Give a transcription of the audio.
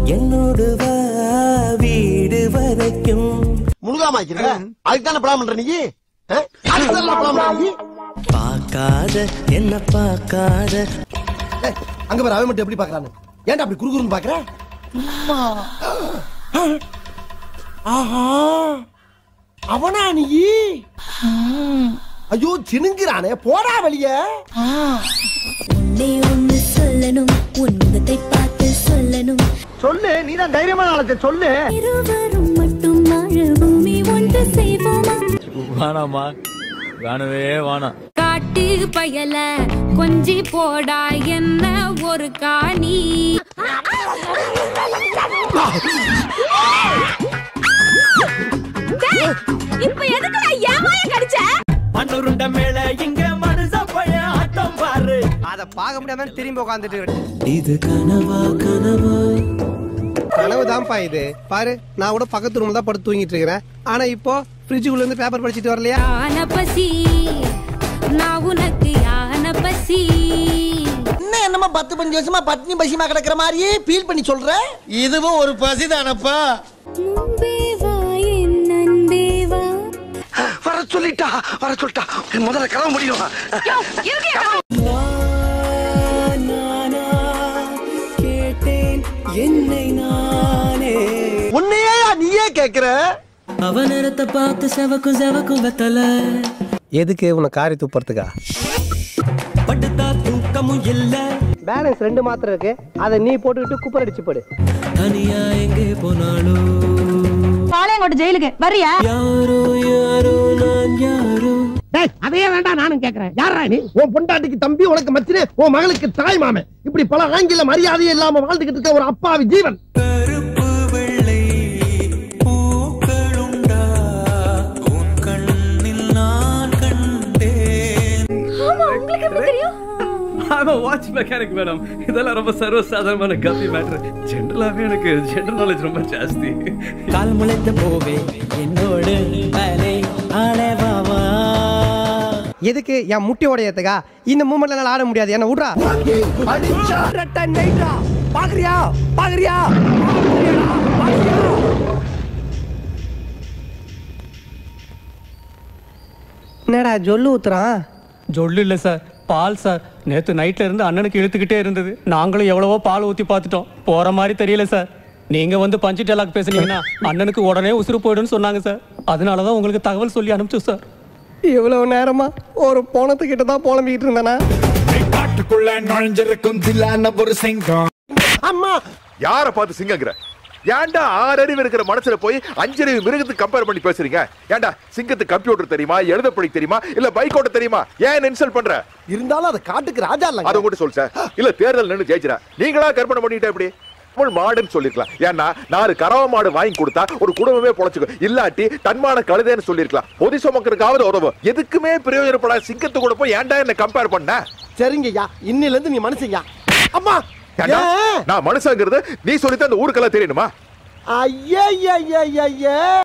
என்னோடு வா வீடு வரைக்கும் முழுகாம ஆக்கிருக்க அதுக்கு தானே பிளான் பண்ற நீ ஆ? அதுக்கு தானே பிளான் பண்ற நீ பார்க்காத என்ன பார்க்காத ஏய், அங்க பாரு அவன் மட்டும் எப்படி பாக்குறான்னு ஏன்டா அப்படி குறுகுறுன்னு பாக்குற ஆஹா அவனா நீ ஐயோ சினுங்கிறானே போடா வெளிய உன்னை ஒண்ணு சொல்லணும் உன் முகத்தை பார்த்து சொல்லணும் சொல்லு நீ தான் தைரியமான ஆளத்தை சொல்லு இருவரும் மட்டும் வாழ பூமி ஒன்று செய்வோமா வேணாமா வேணவே வேணாம் காட்டு பயல கொஞ்சி போடா என்ன ஒரு காணி இப்ப எதுக்கு நான் ஏமாய கடிச்ச மண்ணுருண்ட மேல இங்க மனுஷ பழைய ஆட்டம் பாரு அத பார்க்க முடியாம திரும்பி உட்காந்துட்டு இது கனவா கனவா கனவு தான்ப்பா இது பாரு நான் கூட பக்கத்து ரூம்ல தான் படுத்து தூங்கிட்டு இருக்கிறேன் ஆனா இப்போ ஃப்ரிட்ஜுக்குள்ள இருந்து பேப்பர் படிச்சிட்டு வரலையா யான பசி நான் உனக்கு யான பசி என்ன என்னமா பத்து பஞ்சு வருஷமா பட்னி பசிமா கிடக்குற மாதிரியே ஃபீல் பண்ணி சொல்ற இதுவும் ஒரு பசி தானப்பா முன்பே வா என் நன்பே வா வர சொல்லிட்டா வர சொல்லிட்டா முதல்ல கிளம்ப முடியும் நானா கேட்டேன் என்னை நானே உன்னையே நீயே கேக்குற அவ நேரத்தை பார்த்து செவக்கும் செவக்கும் வெத்தல எதுக்கு உன்னை காரி துப்புறதுக்கா படுத்தா தூக்கமும் இல்ல பேலன்ஸ் ரெண்டு மாத்திரம் இருக்கு அதை நீ போட்டுக்கிட்டு குப்பர் அடிச்சு போடு தனியா எங்கே போனாலும் பாளையங்கோட்டை ஜெயிலுக்கு வரியா யாரோ யாரோ நான் யாரோ அதையே வேண்டாம் நானும் கேக்குறேன் யாரா நீ உன் பொண்டாட்டிக்கு தம்பி உனக்கு மச்சினே உன் மகளுக்கு தாய் மாமன் இப்படி பல ஆங்கில மரியாதையே இல்லாம வாழ்ந்துகிட்டு இருக்க ஒரு அப்பாவி ஜீவன் கருப்பு வெள்ளை பூக்களுண்டா உன் கண்ணில் நான் கண்டேன் ஆமா வாட்ச் மெக்கானிக் மேடம் இதெல்லாம் ரொம்ப சர்வசாதாரணமான கம்மி மேட்ரு ஜென்ரலாகவே எனக்கு ஜென்ரல் நாலேஜ் ரொம்ப ஜாஸ்தி கால் முளைத்த போவே என்னோடு அலை அலைவாவா எதுக்கு என் முட்டி உடையத்துக்கா இந்த மூமெண்ட்ல என்னால ஆட முடியாது என்ன விட்றா பாக்குறியா பாக்குறியா என்னடா ஜொல்லு ஊத்துறான் ஜொல்லு இல்லை சார் பால் சார் நேற்று நைட்ல இருந்து அண்ணனுக்கு இழுத்துக்கிட்டே இருந்தது நாங்களும் எவ்வளவோ பால் ஊற்றி பார்த்துட்டோம் போற மாதிரி தெரியல சார் நீங்க வந்து பஞ்சு டெலாக் பேசுனீங்கன்னா அண்ணனுக்கு உடனே உசுறு போயிடும்னு சொன்னாங்க சார் அதனால தான் உங்களுக்கு தகவல் சொல்லி அனுப்பிச்சோம் சார் இவ்வளவு நேரமா ஒரு போனத்துக்கிட்ட தான் புலம்பிக்கிட்டு இருந்தேனா காட்டுக்குள்ள நுழைஞ்சிருக்கும் தில்லான ஒரு சிங்கம் அம்மா யார பார்த்து சிங்கங்கிற ஏன்டா ஆறு அறிவு இருக்கிற மனசுல போய் அஞ்சு அறிவு மிருகத்துக்கு கம்பேர் பண்ணி பேசுறீங்க ஏன்டா சிங்கத்துக்கு கம்ப்யூட்டர் தெரியுமா எழுத படிக்க தெரியுமா இல்ல பைக் ஓட்ட தெரியுமா ஏன் இன்சல்ட் பண்ற இருந்தாலும் அது காட்டுக்கு ராஜா அதை இல்ல மட்டும் சொல் சார் இல்ல தேர்தல் நின்னு ஜெயிச்சிரா நீங்களா கற்பனை பண்ணிட்டா எப்படி தமிழ் மாடுன்னு சொல்லிருக்கலாம் ஏன்னா நாலு கறவை மாடு வாங்கி கொடுத்தா ஒரு குடும்பமே பொழைச்சுக்கும் இல்லாட்டி தன்மான கழுதைன்னு சொல்லிருக்கலாம் பொதி சுமக்கிறதுக்காவது உதவும் எதுக்குமே பிரயோஜனப்படாத சிங்கத்து கூட போய் ஏன்டா என்ன கம்பேர் பண்ண சரிங்கய்யா இன்னில இருந்து நீ மனுஷங்க அம்மா ஏன்டா? ஏன்? நான் மனுஷங்கிறது நீ சொல்லித்தான் அந்த ஊருக்கெல்லாம் தெரியணுமா ஐயா